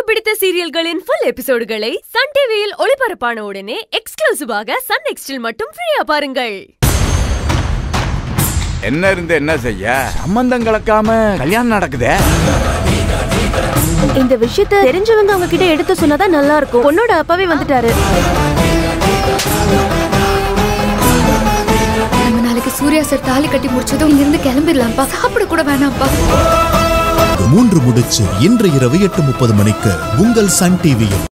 பிடித்த சீரியல்களின் full எபிசோடுகளை Sun டிவியில் ஒளிபரப்பான உடனே எக்ஸ்க்ளூசிவாக சன் நெக்ஸ்டில் மட்டும் ஃப்ரீயா பாருங்கள் என்ன இருந்து என்ன செய்ய சம்பந்தம் கலக்காம கல்யாணம் நடக்குதே இந்த விஷயத்த தெரிஞ்சவங்க அவங்க கிட்ட எடுத்து சொன்னாதான் நல்லா இருக்கும் பொண்ணோட அப்பாவே வந்துட்டாரு நம்ம நாளைக்கு சூர்யா சார் தாலி கட்டி முடிச்சதும் இங்க இருந்து கிளம்பிடலாம்ப்பா சாப்பிட கூட வேணாம்ப்பா மூன்று முடிச்சு இன்று இரவு எட்டு முப்பது மணிக்கு உங்கள் சன் டிவியில்